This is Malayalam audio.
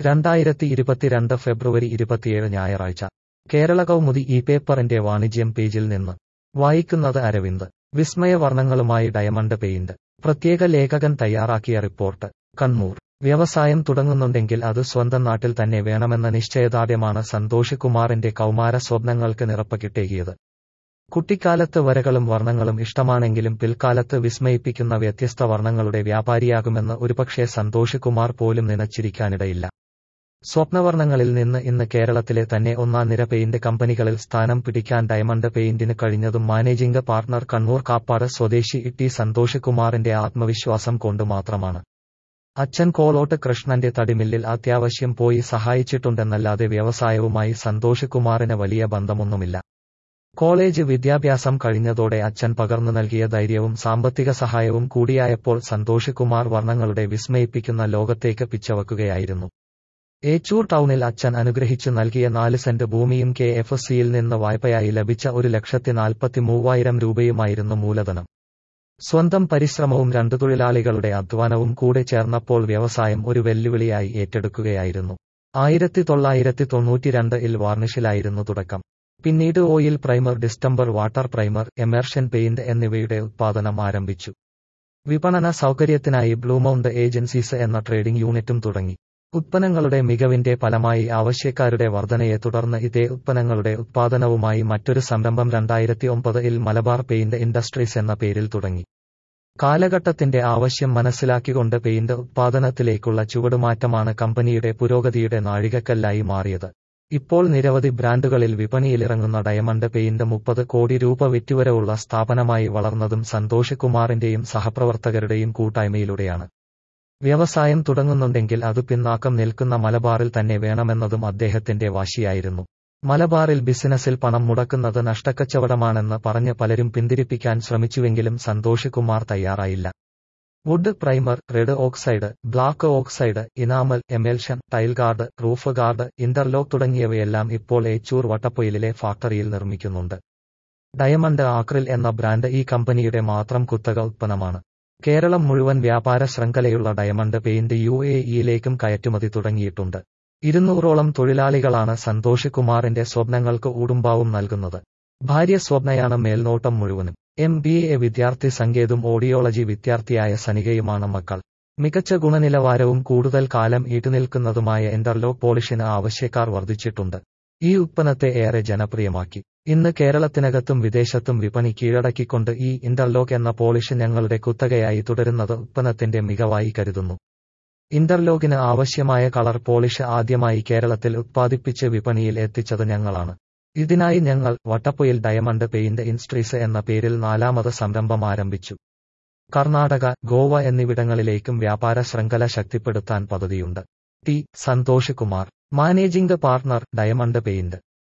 രണ്ടായിരത്തി ഇരുപത്തിരണ്ട് ഫെബ്രുവരി ഇരുപത്തിയേഴ് ഞായറാഴ്ച കേരള കൗമുദി ഈ പേപ്പറിന്റെ വാണിജ്യം പേജിൽ നിന്ന് വായിക്കുന്നത് അരവിന്ദ് വിസ്മയ വർണ്ണങ്ങളുമായി ഡയമണ്ട് പെയിന്റ് പ്രത്യേക ലേഖകൻ തയ്യാറാക്കിയ റിപ്പോർട്ട് കണ്ണൂർ വ്യവസായം തുടങ്ങുന്നുണ്ടെങ്കിൽ അത് സ്വന്തം നാട്ടിൽ തന്നെ വേണമെന്ന നിശ്ചയദാർഢ്യമാണ് സന്തോഷ് കുമാറിന്റെ കൗമാര സ്വപ്നങ്ങൾക്ക് നിറപ്പകിട്ടേകിയത് കുട്ടിക്കാലത്ത് വരകളും വർണ്ണങ്ങളും ഇഷ്ടമാണെങ്കിലും പിൽക്കാലത്ത് വിസ്മയിപ്പിക്കുന്ന വ്യത്യസ്ത വർണ്ണങ്ങളുടെ വ്യാപാരിയാകുമെന്ന് ഒരുപക്ഷെ സന്തോഷ് കുമാർ പോലും നനച്ചിരിക്കാനിടയില്ല സ്വപ്നവർണ്ണങ്ങളിൽ നിന്ന് ഇന്ന് കേരളത്തിലെ തന്നെ ഒന്നാം നിര പെയിന്റ് കമ്പനികളിൽ സ്ഥാനം പിടിക്കാൻ ഡയമണ്ട് പെയിന്റിന് കഴിഞ്ഞതും മാനേജിംഗ് പാർട്ണർ കണ്ണൂർ കാപ്പാട് സ്വദേശി ഇട്ടി സന്തോഷ് കുമാറിന്റെ ആത്മവിശ്വാസം കൊണ്ട് മാത്രമാണ് അച്ഛൻ കോളോട്ട് കൃഷ്ണന്റെ തടിമില്ലിൽ അത്യാവശ്യം പോയി സഹായിച്ചിട്ടുണ്ടെന്നല്ലാതെ വ്യവസായവുമായി സന്തോഷ് കുമാറിന് വലിയ ബന്ധമൊന്നുമില്ല കോളേജ് വിദ്യാഭ്യാസം കഴിഞ്ഞതോടെ അച്ഛൻ പകർന്നു നൽകിയ ധൈര്യവും സാമ്പത്തിക സഹായവും കൂടിയായപ്പോൾ സന്തോഷ് കുമാർ വർണ്ണങ്ങളുടെ വിസ്മയിപ്പിക്കുന്ന ലോകത്തേക്ക് പിച്ചവക്കുകയായിരുന്നു ഏച്ചൂർ ടൗണിൽ അച്ഛൻ അനുഗ്രഹിച്ചു നൽകിയ നാല് സെന്റ് ഭൂമിയും കെ എഫ് സിയിൽ നിന്ന് വായ്പയായി ലഭിച്ച ഒരു ലക്ഷത്തി നാൽപ്പത്തി മൂവായിരം രൂപയുമായിരുന്നു മൂലധനം സ്വന്തം പരിശ്രമവും രണ്ടു തൊഴിലാളികളുടെ അധ്വാനവും കൂടെ ചേർന്നപ്പോൾ വ്യവസായം ഒരു വെല്ലുവിളിയായി ഏറ്റെടുക്കുകയായിരുന്നു ആയിരത്തി തൊള്ളായിരത്തി തൊണ്ണൂറ്റിരണ്ട് ഇൽ വാർണിഷിലായിരുന്നു തുടക്കം പിന്നീട് oil primer distemper water primer emulsion paint എന്നിവയുടെ ഉത്പാദനം ആരംഭിച്ചു വിപണന സൗകര്യത്തിനായി ബ്ലൂമൗണ്ട് ഏജൻസീസ് എന്ന ട്രേഡിംഗ് യൂണിറ്റും തുടങ്ങി ഉത്പന്നങ്ങളുടെ മികവിന്റെ ഫലമായി ആവശ്യക്കാരുടെ വർധനയെ തുടർന്ന് ഇതേ ഉത്പന്നങ്ങളുടെ ഉത്പാദനവുമായി മറ്റൊരു സംരംഭം രണ്ടായിരത്തി ഒമ്പത് ഇൽ മലബാർ പെയിന്റ് ഇൻഡസ്ട്രീസ് എന്ന പേരിൽ തുടങ്ങി കാലഘട്ടത്തിന്റെ ആവശ്യം മനസ്സിലാക്കിക്കൊണ്ട് പെയിന്റ് ഉത്പാദനത്തിലേക്കുള്ള ചുവടുമാറ്റമാണ് കമ്പനിയുടെ പുരോഗതിയുടെ നാഴികക്കല്ലായി മാറിയത് ഇപ്പോൾ നിരവധി ബ്രാൻഡുകളിൽ വിപണിയിലിറങ്ങുന്ന ഡയമണ്ട് പെയിന്റ് മുപ്പത് കോടി രൂപ വിറ്റുവരവുള്ള സ്ഥാപനമായി വളർന്നതും സന്തോഷ് കുമാറിന്റെയും സഹപ്രവർത്തകരുടെയും കൂട്ടായ്മയിലൂടെയാണ് വ്യവസായം തുടങ്ങുന്നുണ്ടെങ്കിൽ അത് പിന്നാക്കം നിൽക്കുന്ന മലബാറിൽ തന്നെ വേണമെന്നതും അദ്ദേഹത്തിന്റെ വാശിയായിരുന്നു മലബാറിൽ ബിസിനസ്സിൽ പണം മുടക്കുന്നത് നഷ്ടക്കച്ചവടമാണെന്ന് പറഞ്ഞ് പലരും പിന്തിരിപ്പിക്കാൻ ശ്രമിച്ചുവെങ്കിലും സന്തോഷ് കുമാർ തയ്യാറായില്ല wood primer red oxide black oxide enamel emulsion tile guard roof guard interlock തുടങ്ങിയവയെല്ലാം ഇപ്പോൾ ഏച്ചൂർ വട്ടപ്പൊയിലിലെ ഫാക്ടറിയിൽ നിർമ്മിക്കുന്നുണ്ട് ഡയമണ്ട് ആക്രിൽ എന്ന ബ്രാൻഡ് ഈ കമ്പനിയുടെ മാത്രം കുത്തക ഉത്പന്നമാണ് കേരളം മുഴുവൻ വ്യാപാര ശൃംഖലയുള്ള ഡയമണ്ട് പെയിന്റ് യു എ ഇയിലേക്കും കയറ്റുമതി തുടങ്ങിയിട്ടുണ്ട് ഇരുന്നൂറോളം തൊഴിലാളികളാണ് സന്തോഷ് കുമാറിന്റെ സ്വപ്നങ്ങൾക്ക് ഊടുംബാവും നൽകുന്നത് ഭാര്യ സ്വപ്നയാണ് മേൽനോട്ടം മുഴുവനും എം ബി എ വിദ്യാർത്ഥി സങ്കേതും ഓഡിയോളജി വിദ്യാർത്ഥിയായ സനികയുമാണ് മക്കൾ മികച്ച ഗുണനിലവാരവും കൂടുതൽ കാലം ഈട്ടുനിൽക്കുന്നതുമായ എന്റർലോക്ക് പോളിഷിന് ആവശ്യക്കാർ വർദ്ധിച്ചിട്ടുണ്ട് ഈ ഉത്പന്നത്തെ ഏറെ ജനപ്രിയമാക്കി ഇന്ന് കേരളത്തിനകത്തും വിദേശത്തും വിപണി കീഴടക്കിക്കൊണ്ട് ഈ ഇന്റർലോക്ക് എന്ന പോളിഷ് ഞങ്ങളുടെ കുത്തകയായി തുടരുന്നത് ഉത്പന്നത്തിന്റെ മികവായി കരുതുന്നു ഇന്റർലോക്കിന് ആവശ്യമായ കളർ പോളിഷ് ആദ്യമായി കേരളത്തിൽ ഉത്പാദിപ്പിച്ച് വിപണിയിൽ എത്തിച്ചത് ഞങ്ങളാണ് ഇതിനായി ഞങ്ങൾ വട്ടപ്പൊയിൽ ഡയമണ്ട് പെയിന്റ് ഇൻസ്ട്രീസ് എന്ന പേരിൽ നാലാമത് സംരംഭം ആരംഭിച്ചു കർണാടക ഗോവ എന്നിവിടങ്ങളിലേക്കും വ്യാപാര ശൃംഖല ശക്തിപ്പെടുത്താൻ പദ്ധതിയുണ്ട് T Santhosh Kumar managing partner diamond paint